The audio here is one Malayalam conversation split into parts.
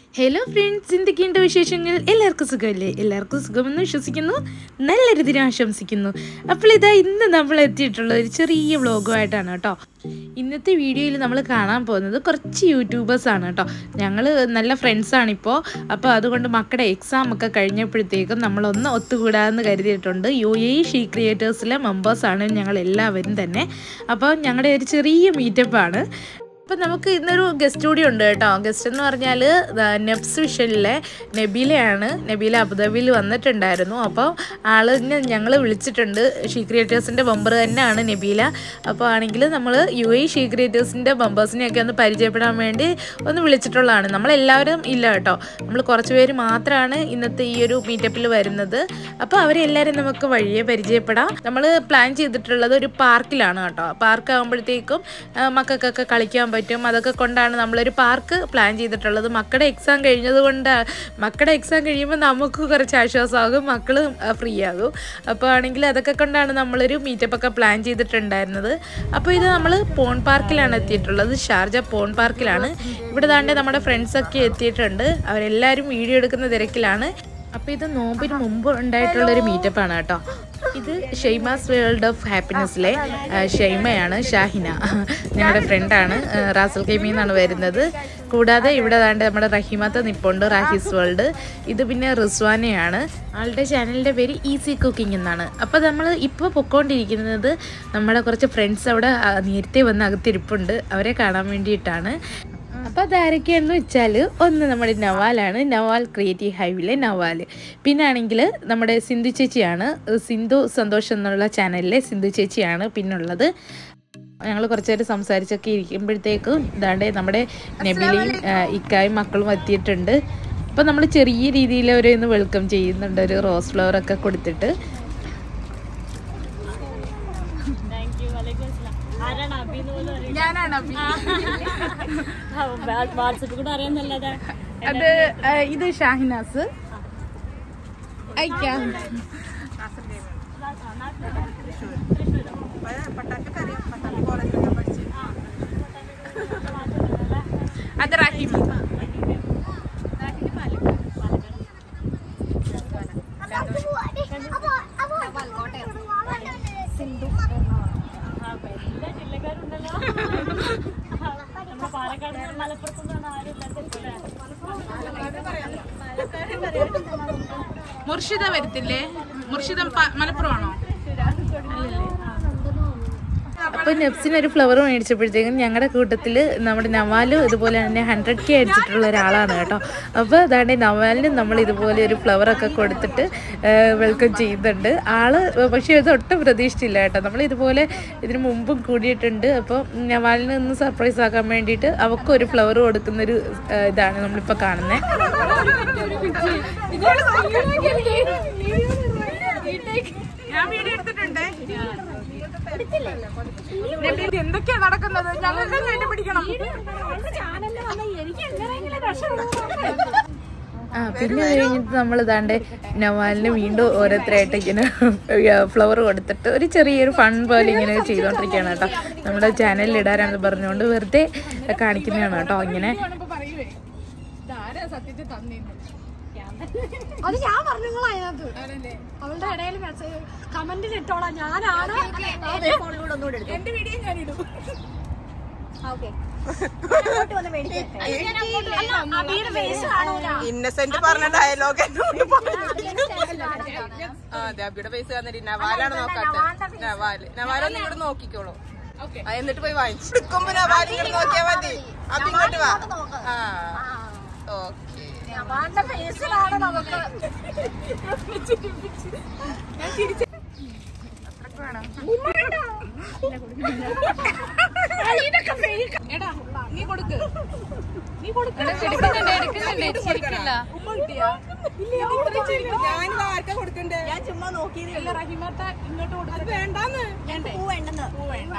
ഹലോ ഫ്രണ്ട്സ് എന്തൊക്കെയുണ്ട് വിശേഷങ്ങൾ എല്ലാവർക്കും സുഖമല്ലേ എല്ലാവർക്കും സുഖമെന്ന് വിശ്വസിക്കുന്നു നല്ലൊരു ദിനം ആശംസിക്കുന്നു അപ്പോൾ ഇതാ ഇന്ന് നമ്മൾ എത്തിയിട്ടുള്ള ഒരു ചെറിയ വ്ളോഗുമായിട്ടാണ് കേട്ടോ ഇന്നത്തെ വീഡിയോയിൽ നമ്മൾ കാണാൻ പോകുന്നത് കുറച്ച് യൂട്യൂബേഴ്സാണ് കേട്ടോ ഞങ്ങൾ നല്ല ഫ്രണ്ട്സാണ് ഇപ്പോൾ അപ്പോൾ അതുകൊണ്ട് മക്കളുടെ എക്സാം ഒക്കെ കഴിഞ്ഞപ്പോഴത്തേക്കും നമ്മളൊന്ന് ഒത്തുകൂടാമെന്ന് കരുതിയിട്ടുണ്ട് യു എ ഷീ ക്രിയേറ്റേഴ്സിലെ മെമ്പേഴ്സാണ് ഞങ്ങൾ എല്ലാവരും തന്നെ അപ്പോൾ ഞങ്ങളുടെ ഒരു ചെറിയ മീറ്റപ്പാണ് അപ്പം നമുക്ക് ഇന്നൊരു ഗസ്റ്റ് കൂടി ഉണ്ട് കേട്ടോ ഗസ്റ്റ് എന്ന് പറഞ്ഞാൽ നെബ്സ് വിഷനിലെ നബീലയാണ് നബീല അബുദാബിയിൽ വന്നിട്ടുണ്ടായിരുന്നു അപ്പോൾ ആളിനെ ഞങ്ങൾ വിളിച്ചിട്ടുണ്ട് ഷീ ക്രിയേറ്റേഴ്സിൻ്റെ ബമ്പർ തന്നെയാണ് നബീല അപ്പോൾ ആണെങ്കിൽ നമ്മൾ യു എ ഷീ ക്രിയേറ്റേഴ്സിൻ്റെ ബമ്പേഴ്സിനെയൊക്കെ ഒന്ന് പരിചയപ്പെടാൻ വേണ്ടി ഒന്ന് വിളിച്ചിട്ടുള്ളതാണ് നമ്മളെല്ലാവരും ഇല്ല കേട്ടോ നമ്മൾ കുറച്ച് പേര് മാത്രമാണ് ഇന്നത്തെ ഈ ഒരു മീറ്റപ്പിൽ വരുന്നത് അപ്പോൾ അവരെല്ലാവരും നമുക്ക് വഴിയെ പരിചയപ്പെടാം നമ്മൾ പ്ലാൻ ചെയ്തിട്ടുള്ളത് ഒരു പാർക്കിലാണ് കേട്ടോ പാർക്ക് ആകുമ്പോഴത്തേക്കും ആ, മക്കൾക്കൊക്കെ കളിക്കാൻ പറ്റും അതൊക്കെ കൊണ്ടാണ് നമ്മളൊരു പാർക്ക് പ്ലാൻ ചെയ്തിട്ടുള്ളത് മക്കളുടെ എക്സാം കഴിഞ്ഞത് കൊണ്ട് മക്കളുടെ എക്സാം കഴിയുമ്പോൾ നമുക്ക് കുറച്ച് ആശ്വാസമാകും മക്കൾ ഫ്രീ ആകും അപ്പോൾ ആണെങ്കിൽ അതൊക്കെ കൊണ്ടാണ് നമ്മളൊരു മീറ്റപ്പ് ഒക്കെ പ്ലാൻ ചെയ്തിട്ടുണ്ടായിരുന്നത് അപ്പോൾ ഇത് നമ്മൾ പോൺ പാർക്കിലാണ് എത്തിയിട്ടുള്ളത് ഷാർജ പോൺ പാർക്കിലാണ് ഇവിടെ താണ്ടെ നമ്മുടെ ഫ്രണ്ട്സൊക്കെ എത്തിയിട്ടുണ്ട് അവരെല്ലാവരും വീഡിയോ എടുക്കുന്ന തിരക്കിലാണ് അപ്പോൾ ഇത് നോമ്പിന് മുമ്പ് ഉണ്ടായിട്ടുള്ളൊരു മീറ്റപ്പാണ് കേട്ടോ ഇത് ഷെയ്മാസ് വേൾഡ് ഓഫ് ഹാപ്പിനെസ്സിലെ ആ, ഷെയ്മയാണ് ഷാഹിന ഞങ്ങളുടെ ഫ്രണ്ടാണ് റാസൽ കെമി എന്നാണ് വരുന്നത് കൂടാതെ ഇവിടെ ദാണ്ട് നമ്മുടെ റഹിമത്ത് നിപ്പുണ്ട് റാഹിസ് വേൾഡ് ഇത് പിന്നെ റിസ്വാനയാണ് ആളുടെ ചാനലിൻ്റെ പേര് ഈസി കുക്കിംഗ് എന്നാണ് അപ്പോൾ നമ്മൾ ഇപ്പോൾ പൊക്കോണ്ടിരിക്കുന്നത് നമ്മുടെ കുറച്ച് ഫ്രണ്ട്സ് അവിടെ ആ, നേരത്തെ വന്ന് അകത്തിരിപ്പുണ്ട് അവരെ കാണാൻ വേണ്ടിയിട്ടാണ് അപ്പോൾ അതാരൊക്കെയാണെന്ന് വെച്ചാൽ ഒന്ന് നമ്മുടെ നവാലാണ് നവാൽ ക്രിയേറ്റീവ് ഹൈവിലെ നവാൽ പിന്നെ ആണെങ്കിൽ നമ്മുടെ സിന്ധു ചേച്ചിയാണ് സിന്ധു സന്തോഷം എന്നുള്ള ചാനലിലെ സിന്ധു ചേച്ചിയാണ് പിന്നുള്ളത് ഞങ്ങൾ കുറച്ച് നേരം സംസാരിച്ചൊക്കെ ഇരിക്കുമ്പോഴത്തേക്കും ഇതാണ്ട് നമ്മുടെ നബിലയും ആ, ഇക്കായും മക്കളും എത്തിയിട്ടുണ്ട് അപ്പോൾ നമ്മൾ ചെറിയ രീതിയിൽ അവരെ ഒന്ന് വെൽക്കം ചെയ്യുന്നുണ്ട് ഒരു റോസ് ഫ്ലവർ ഒക്കെ കൊടുത്തിട്ട് ഞാനാണ് അഭി വാട്സപ്പിൽ കൂടെ അറിയാന്നല്ലാതെ അത് ആ, ഇത് ഷാഹിനാസ് അയക്കാം അത് റഹീം എല്ലാ ജില്ലക്കാരുണ്ടല്ലോ നമ്മുടെ പാലക്കാട് മലപ്പുറത്തൊന്നും ആരും മുർഷിദ വരത്തില്ലേ മുർഷിദ പ- മലപ്പുറമാണോ അപ്പോൾ നെപ്സിന് ഒരു ഫ്ലവർ മേടിച്ചപ്പോഴത്തേക്കും ഞങ്ങളുടെ കൂട്ടത്തിൽ നമ്മുടെ നവാലും ഇതുപോലെ തന്നെ ഹൺഡ്രഡ് കെ അടിച്ചിട്ടുള്ള ഒരാളാണ് കേട്ടോ അപ്പോൾ അതാണ്ട് നവാലിന് നമ്മൾ ഇതുപോലെ ഒരു ഫ്ലവർ ഒക്കെ കൊടുത്തിട്ട് വെൽക്കം ചെയ്യുന്നുണ്ട് ആള് പക്ഷേ ഇത് ഒട്ടും പ്രതീക്ഷിച്ചില്ല കേട്ടോ നമ്മൾ ഇതുപോലെ ഇതിന് മുമ്പും കൂടിയിട്ടുണ്ട് അപ്പോൾ നവാലിന് ഒന്ന് സർപ്രൈസ് ആക്കാൻ വേണ്ടിയിട്ട് അവർക്ക് ഒരു ഫ്ലവർ കൊടുക്കുന്നൊരു ആ, ഇതാണ് നമ്മളിപ്പോൾ കാണുന്നത് ഞാൻ വീഡിയോ എടുത്തിട്ടുണ്ട് നബി, ഇത് എന്തൊക്കെയാ നടക്കുന്നത് ഞങ്ങൾക്ക് കണ്ടുപിടിക്കണം ആ പിന്നെ അത് കഴിഞ്ഞിട്ട് നമ്മൾ ഇതാണ്ട് നവാലിന് വീണ്ടും ഓരോരുത്തരായിട്ട് ഇങ്ങനെ ഫ്ലവർ കൊടുത്തിട്ട് ഒരു ചെറിയൊരു ഫൺ പോലെ ഇങ്ങനെ ചെയ്തുകൊണ്ടിരിക്കുകയാണ് കേട്ടോ നമ്മുടെ ചാനലിൽ ഇടാനാണെന്ന് പറഞ്ഞുകൊണ്ട് വെറുതെ കാണിക്കുന്നതാണ് കേട്ടോ ഇങ്ങനെ ഇപ്പൊ പറയുവേ ഇതാരാ സത്യത്തിൽ തന്നേന്ന് അത് ഞാൻ പറഞ്ഞോളാം അതിനകത്ത് അവളുടെ ഇടയിൽ മെസ്സേജ് കമന്റിൽ ഇട്ടോളാം ഞാനാണ് എന്റെ വീഡിയോ ഞാൻ ഇടും അബിയുടെ ഫേസ് കാണൂല ഇന്നസെന്റ് പറഞ്ഞ ഡയലോഗ് എന്നോട് ആ, അതെ അബിയുടെ പൈസ തന്നിട്ട് നവാലാണ് നോക്കാത്ത നവാല് നവാലൊന്നും ഇങ്ങോട്ട് നോക്കിക്കോളൂ ആ, എന്നിട്ട് പോയി വാങ്ങിച്ചു എടുക്കുമ്പോ നവാല് ഇങ്ങോട്ട് നോക്കിയാ മതി അബി ഇങ്ങോട്ട് വാ ആ ഓക്കെ അവളുടെ ഫേസിലാണ് നമുക്ക് എടാ നീ കൊടുക്ക് നീ കൊടുക്ക് ഞാൻ ആർക്കാ കൊടുക്കണ്ടേ ഞാൻ ചുമ്മാ നോക്കിയതേ റഹിമത്ത ഇങ്ങോട്ട് കൊടുക്ക് വേണ്ടാന്ന് പൂ വേണ്ടെന്ന് പൂ വേണ്ട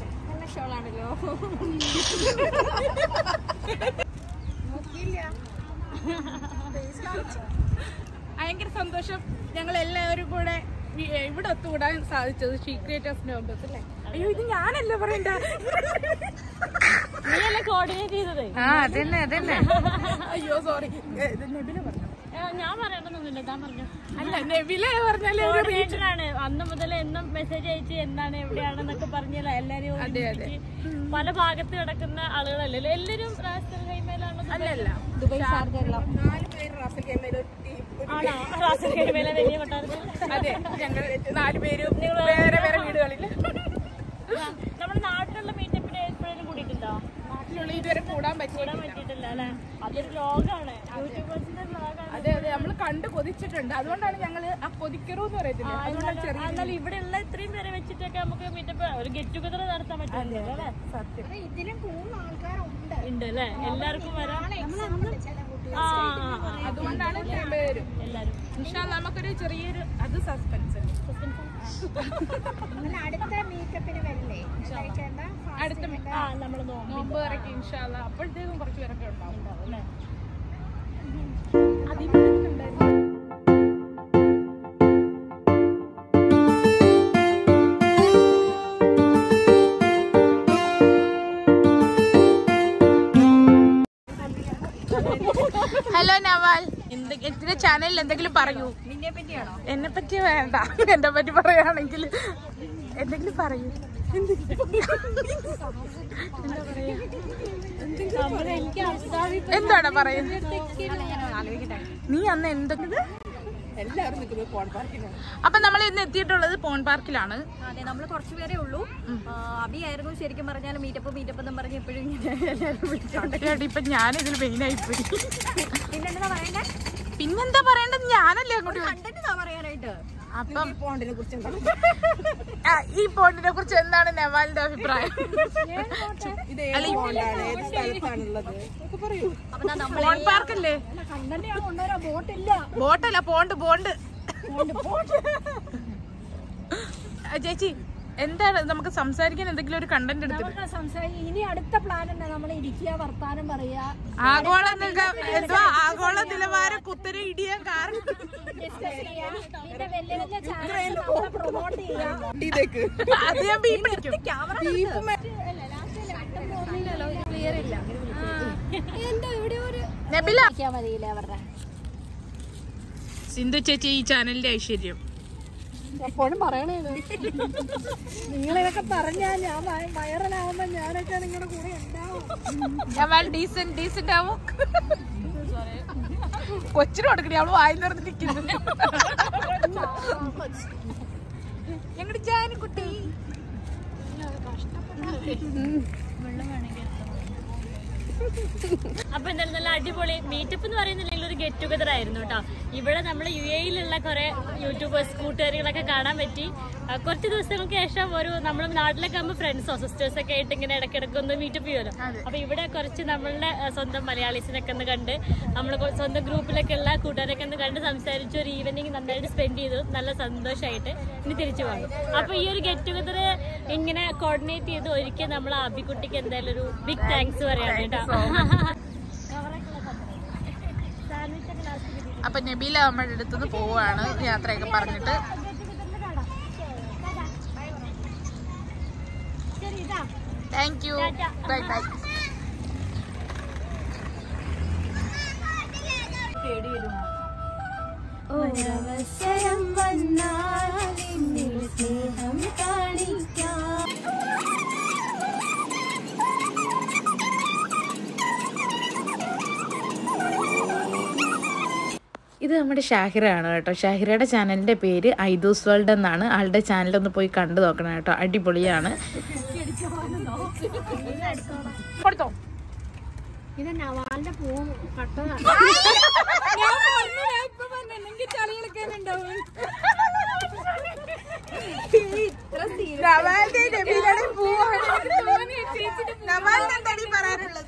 ഭയങ്കര സന്തോഷം ഞങ്ങൾ എല്ലാവരും കൂടെ വി- ഇവിടെ ഒത്തുകൂടാൻ സാധിച്ചത് ഷീ ക്രിയേറ്റേഴ്സിന്റെ മെമ്പേഴ്സ് അല്ലേ അയ്യോ ഇത് ഞാനല്ല പറയണ്ട നമ്മളല്ലേ കോർഡിനേറ്റ് ചെയ്തത് ആ അതന്നെ അതന്നെ അയ്യോ സോറി നബില പറഞ്ഞു ഏ, ഞാൻ പറയണമെന്നൊന്നുമില്ല താൻ പറഞ്ഞു അല്ല നബില പറഞ്ഞാല് ഒരു കോർഡിനേറ്റർ ആണ് അന്ന് മുതൽ എന്നും മെസ്സേജ് അയച്ച് എന്താണ് എവിടെയാണെന്നൊക്കെ പറഞ്ഞില്ല എല്ലാരും ഒരുമിച്ച് പല ഭാഗത്ത് കിടക്കുന്ന ആളുകളല്ലല്ലോ എല്ലാരും റാസൽ ഹൈമേലാണോ അല്ലല്ല നാല് പേര് റാസൽ കേമയിൽ ഒരു ടീം ആണോ റാസൽ ഹൈമേലെ വലിയ കൊട്ടാരത്തിൽ അതെ ഞങ്ങൾ നാല് പേരും വേറെ വേറെ വീടുകളിൽ നമ്മുടെ നാട്ടിലുള്ള മീറ്റപ്പിന് എപ്പോഴും കൂടിയിട്ടുണ്ടോ നാട്ടിലുള്ള ഇതുവരെ കൂടാൻ പറ്റി കൂടാൻ പറ്റിയിട്ടില്ല അല്ലെ അതൊരു ലോകാണ് യൂട്യൂബേഴ്സിന്റെ ലോകാണ് അതെ അതെ നമ്മൾ കണ്ട് കൊതിച്ചിട്ടുണ്ട് അതുകൊണ്ടാണ് ഞങ്ങൾ ആ കൊതിക്കറു എന്ന് പറയത്തില്ല അതുകൊണ്ടാണ് ചെറിയ എന്നാൽ ഇവിടെയുള്ള ഇത്രയും പേരെ വെച്ചിട്ടൊക്കെ നമുക്ക് മീറ്റപ്പ് ഒരു ഗെറ്റ് ടുഗദർ നടത്താൻ പറ്റുന്നുണ്ട് അല്ലേ സത്യം ഇതിലും കൂടുതൽ ആൾക്കാരുണ്ട് ഉണ്ട് അല്ലേ എല്ലാവർക്കും വരാം ആ ആ, ആ, അതുകൊണ്ടാണ് ഇത്രയും പേരും എല്ലാരും പക്ഷെ നമുക്കൊരു ചെറിയൊരു അത് സസ്പെൻസ് നിങ്ങൾ അടുത്ത മീറ്റപ്പിന് വരില്ലേ കഴിക്കേണ്ട അടുത്ത മി- ആ നമ്മൾ നോക്കാം നോമ്പ് ഇറക്കി ഇൻഷാല്ല അപ്പോഴത്തേക്കും കുറച്ച് പേരൊക്കെ ഉണ്ടാവും അല്ലേ ഹലോ നവാൽ എന്തിന്റെ ചാനലിൽ എന്തെങ്കിലും പറയൂ നിന്നെ പറ്റിയാണോ എന്നെ പറ്റി വേണ്ട എന്നെ പറ്റി പറയുകയാണെങ്കിൽ എന്തെങ്കിലും പറയൂ എന്താണ് പറയുന്നത് നീ അന്ന് എന്തൊക്കെ അപ്പൊ നമ്മൾ ഇന്ന് എത്തിയിട്ടുള്ളത് പോൺ പാർക്കിലാണ് അതെ നമ്മൾ കുറച്ച് പേരേ ഉള്ളൂ ആ, അബിയായിരുന്നു ശരിക്കും പറഞ്ഞാൽ മീറ്റപ്പ് മീറ്റപ്പ് എന്നും പറഞ്ഞ് എപ്പോഴും ഇങ്ങനെ എല്ലാവരും വിളിച്ചോണ്ട് സത്യമായിട്ട് ഇപ്പൊ ഞാൻ ഇതിൽ മെയിനായി പോയി പിന്നെന്താ പറയണ്ടേ പിന്നെന്താ പറയേണ്ടത് ഞാനല്ലേ അങ്ങോട്ട് ചോദിച്ചത്. കണ്ടന്റ് പറയാനായിട്ട് അപ്പം ആ, ഈ പോണ്ടിനെ കുറിച്ച് എന്താണ് നവാലിന്റെ അഭിപ്രായം അല്ല, അപ്പൊ ദാ നമ്മള് പോൺ പാർക്കല്ലേ കണ്ടന്റ് ഞാൻ കൊണ്ടുവരാൻ ബോട്ടില്ല ബോട്ടല്ല പോണ്ട് പോണ്ട് ആ, ചേച്ചി എന്താണ് നമുക്ക് സംസാരിക്കാൻ എന്തെങ്കിലും ഒരു കണ്ടന്റ് എടുത്തിട്ട് നമുക്ക് സംസാരിക്കും ഇനി അടുത്ത പ്ലാൻ എന്താ നമ്മൾ ഇരിക്കുക വർത്താനം പറയാ ആഗോള നിക- എന്തുവാ ആഗോള നിലവാരം കുത്തനെ ഇടിയാൻ കാരണം ഡിസ്കസ് ചെയ്യാ പിന്നെ വലിയ വലിയ ചാനൽ പ്രൊമോട്ട് ചെയ്യാ അത് ഞാൻ ബീപ്പ് അടിക്കും ക്ലിയർ ഇല്ല എന്താ ഇവിടെ ഒരു നബില മതിയില്ല അവരുടെ സിന്ധു ചേച്ചി ഈ ചാനലിന്റെ ഐശ്വര്യം എപ്പോഴും പറയണേ നിങ്ങളിതൊക്കെ പറഞ്ഞാൽ ഞാൻ വൈറലാവുമ്പോ ഞാനൊക്കെ നിങ്ങളുടെ കൂടെ ഉണ്ടാവും നവാൽ ഡീസന്റ് ഡീസന്റ് ആവും കൊച്ചിന് കൊടുക്കണേ അവള് വായി നിറഞ്ഞിരിക്കുന്നു ഞങ്ങളുടെ ജാനുകുട്ടി അപ്പൊ എന്തായാലും നല്ല അടിപൊളി മീറ്റപ്പ് എന്ന് പറയുന്നില്ലെങ്കിൽ ഒരു ഗെറ്റ് ടുഗദർ ആയിരുന്നു കേട്ടോ ഇവിടെ നമ്മൾ യു എയിലുള്ള കുറെ യൂട്യൂബേഴ്സ് കൂട്ടുകാരികളൊക്കെ കാണാൻ പറ്റി ആ, കുറച്ച് ദിവസങ്ങൾക്ക് ശേഷം ഒരു നമ്മൾ നാട്ടിലൊക്കെ ആകുമ്പോൾ ഫ്രണ്ട്സോ സിസ്റ്റേഴ്സ് ഒക്കെ ആയിട്ട് ഇങ്ങനെ ഇടയ്ക്കിടയ്ക്ക് ഒന്ന് മീറ്റപ്പ് ചെയ്യുമല്ലോ അപ്പൊ ഇവിടെ കുറച്ച് നമ്മളുടെ ആ, സ്വന്തം മലയാളീസിനൊക്കെ ഒന്ന് കണ്ട് നമ്മൾ സ്വന്തം ഗ്രൂപ്പിലൊക്കെ ഉള്ള കൂട്ടുകാരൊക്കെ ഒന്ന് കണ്ട് സംസാരിച്ച് ഒരു ഈവനിങ് നന്നായിട്ട് സ്പെൻഡ് ചെയ്തു നല്ല സന്തോഷമായിട്ട് ഇനി തിരിച്ചു പോകും അപ്പൊ ഈ ഒരു ഗെറ്റ് ടുഗദർ ഇങ്ങനെ കോർഡിനേറ്റ് ചെയ്ത് ഒരിക്കൽ നമ്മൾ ആബിക്കുട്ടിക്ക് എന്തായാലും ഒരു ബിഗ് താങ്ക്സ് പറയാണ് കേട്ടോ അപ്പൊ നബീല നമ്മുടെ അടുത്തുനിന്ന് പോവാണ് യാത്രയൊക്കെ പറഞ്ഞിട്ട് താങ്ക് യു ബൈ ബൈ ഒരവസരം വന്നാൽ എന്നിൽ സ്നേഹം കാണിക്കാം ഇത് നമ്മുടെ ഷാഹിറയാണ് കേട്ടോ ഷാഹിറയുടെ ചാനലിൻ്റെ പേര് ഐദൂസ് വേൾഡ് എന്നാണ് ആളുടെ ചാനലൊന്ന് പോയി കണ്ടു നോക്കണം കേട്ടോ അടിപൊളിയാണ് കൊടുത്തോ ഇത് നവാലിന്റെ പൂ കട്ടതാണ് നവാലിന്റെ നബീലയുടെ പൂവാണ് നവാലിന് എന്താടി പറയാനുള്ളത്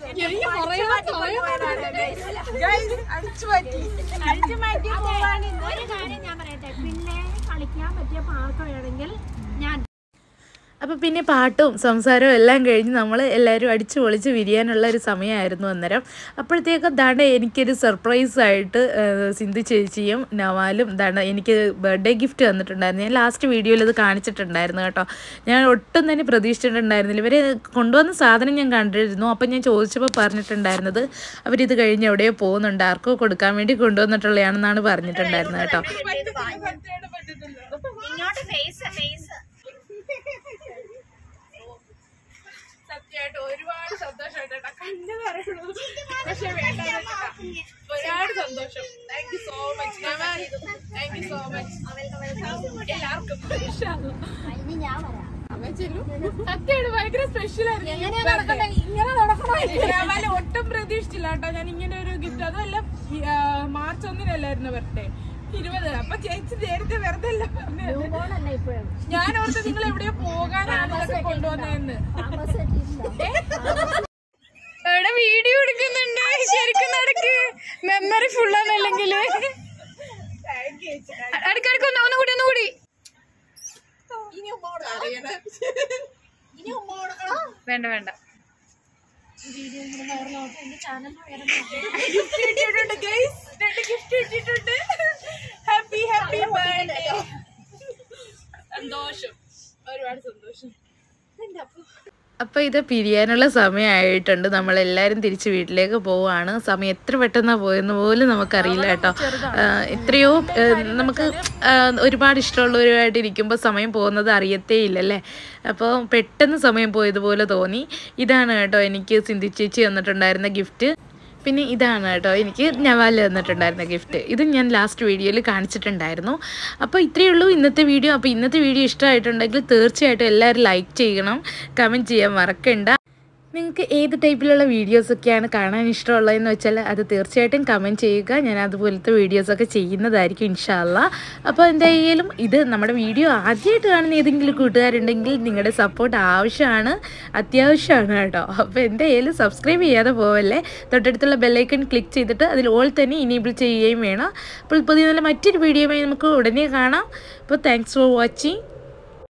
Guys, അടിച്ചു മാറ്റി അടിച്ചു മാറ്റി പോവാണ് ഒരു കാര്യം ഞാൻ പറയട്ടെ പിള്ളേരെ കളിക്കാൻ പറ്റിയ പാർക്ക് വേണമെങ്കിൽ ഞാൻ അപ്പോൾ പിന്നെ പാട്ടും സംസാരവും എല്ലാം കഴിഞ്ഞ് നമ്മൾ എല്ലാവരും അടിച്ചു പൊളിച്ച് വിരിയാനുള്ള ഒരു സമയമായിരുന്നു അന്നേരം അപ്പോഴത്തേക്കും ദാണ്ട എനിക്കൊരു സർപ്രൈസ് ആയിട്ട് ആ, സിന്ധു ചേച്ചിയും നവാലും ദാണ്ട എനിക്ക് ബർത്ത്ഡേ ഗിഫ്റ്റ് തന്നിട്ടുണ്ടായിരുന്നു ഞാൻ ലാസ്റ്റ് വീഡിയോയിൽ ഇത് കാണിച്ചിട്ടുണ്ടായിരുന്നു കേട്ടോ ഞാൻ ഒട്ടും തന്നെ പ്രതീക്ഷിച്ചിട്ടുണ്ടായിരുന്നില്ല ഇവർ കൊണ്ടുവന്ന സാധനം ഞാൻ കണ്ടിരുന്നു അപ്പം ഞാൻ ചോദിച്ചപ്പോൾ പറഞ്ഞിട്ടുണ്ടായിരുന്നത് അവരിത് കഴിഞ്ഞ് എവിടെയോ പോകുന്നുണ്ട് ആർക്കോ കൊടുക്കാൻ വേണ്ടി കൊണ്ടുവന്നിട്ടുള്ളതാണെന്നാണ് പറഞ്ഞിട്ടുണ്ടായിരുന്നത് കേട്ടോ സത്യമായിട്ട് ഒരുപാട് സന്തോഷമായിട്ട് കേട്ടോ കണ്ടു പറയുള്ളൂ പക്ഷെ വേണ്ട ഒരുപാട് സന്തോഷം thank you so much thank you so much എല്ലാവർക്കും സത്യമായിട്ട് ഭയങ്കര സ്പെഷ്യൽ ആയിരുന്നു ഇങ്ങനെ നടക്കണം ഒട്ടും പ്രതീക്ഷിച്ചില്ല കേട്ടോ ഞാൻ ഇങ്ങനെ ഒരു ഗിഫ്റ്റ് അതുമല്ല ഈ, ആ, മാർച്ച് ഒന്നിനല്ലായിരുന്നു ബർത്ത്ഡേ ഇരുപത് അപ്പൊ ചേച്ചി നേരത്തെ വെറുതെ അല്ല പറഞ്ഞത് ഞാൻ ഓർത്ത് നിങ്ങൾ എവിടെയോ പോകാനാണ് ഇതൊക്കെ കൊണ്ടുവന്നതെന്ന് ഇവിടെ വീഡിയോ എടുക്കുന്നുണ്ട് ശരിക്കും നടക്ക് മെമ്മറി ഫുള്ളാന്നല്ലെങ്കിൽ അടുക്കടുക്ക് ഒന്ന് ഒന്നുകൂടി ഒന്നുകൂടി വേണ്ട വേണ്ട ഗിഫ്റ്റ് കിട്ടിയിട്ടുണ്ട് ഗൈസ് രണ്ട് ഗിഫ്റ്റ് കിട്ടിയിട്ടുണ്ട് ഹാപ്പി ഹാപ്പി ബർത്ത്ഡേ സന്തോഷം ഒരുപാട് സന്തോഷം അപ്പോൾ ഇത് പിരിയാനുള്ള സമയമായിട്ടുണ്ട് നമ്മളെല്ലാവരും തിരിച്ച് വീട്ടിലേക്ക് പോവുകയാണ് സമയം എത്ര പെട്ടെന്നാണ് പോയെന്ന് പോലും നമുക്കറിയില്ല കേട്ടോ ആഹ് എത്രയോ ആഹ് നമുക്ക് ആഹ് ഒരുപാട് ഇഷ്ടമുള്ളവരുമായിട്ട് ഇരിക്കുമ്പോൾ സമയം പോകുന്നത് അറിയത്തേ ഇല്ലല്ലേ അപ്പോൾ പെട്ടെന്ന് സമയം പോയതുപോലെ തോന്നി ഇതാണ് കേട്ടോ എനിക്ക് സിന്ധു ചേച്ചി തന്നിട്ടുണ്ടായിരുന്ന ഗിഫ്റ്റ് പിന്നെ ഇതാണ് കേട്ടോ എനിക്ക് നവാല് തന്നിട്ടുണ്ടായിരുന്ന ഗിഫ്റ്റ് ഇത് ഞാൻ ലാസ്റ്റ് വീഡിയോയിൽ കാണിച്ചിട്ടുണ്ടായിരുന്നു അപ്പോൾ ഇത്രയേ ഉള്ളൂ ഇന്നത്തെ വീഡിയോ അപ്പോൾ ഇന്നത്തെ വീഡിയോ ഇഷ്ടമായിട്ടുണ്ടെങ്കിൽ തീർച്ചയായിട്ടും എല്ലാവരും ലൈക്ക് ചെയ്യണം കമൻറ്റ് ചെയ്യാൻ മറക്കണ്ട നിങ്ങൾക്ക് ഏത് ടൈപ്പിലുള്ള വീഡിയോസൊക്കെയാണ് കാണാൻ ഇഷ്ടമുള്ളതെന്ന് വെച്ചാൽ അത് തീർച്ചയായിട്ടും കമൻറ്റ് ചെയ്യുക ഞാൻ അതുപോലത്തെ വീഡിയോസൊക്കെ ചെയ്യുന്നതായിരിക്കും ഇൻഷാല്ല അപ്പോൾ എന്തായാലും ഇത് നമ്മുടെ വീഡിയോ ആദ്യമായിട്ട് കാണുന്ന ഏതെങ്കിലും കൂട്ടുകാരുണ്ടെങ്കിൽ നിങ്ങളുടെ സപ്പോർട്ട് ആവശ്യമാണ് അത്യാവശ്യമാണ് കേട്ടോ അപ്പോൾ എന്തായാലും സബ്സ്ക്രൈബ് ചെയ്യാതെ പോവല്ലേ തൊട്ടടുത്തുള്ള ബെല്ലൈക്കൺ ക്ലിക്ക് ചെയ്തിട്ട് അതിൽ ഓൾ തന്നെ ഇനേബിൾ ചെയ്യുകയും വേണം അപ്പോൾ പുതിയ നല്ല മറ്റൊരു വീഡിയോയുമായി നമുക്ക് ഉടനെ കാണാം അപ്പോൾ താങ്ക്സ് ഫോർ വാച്ചിങ്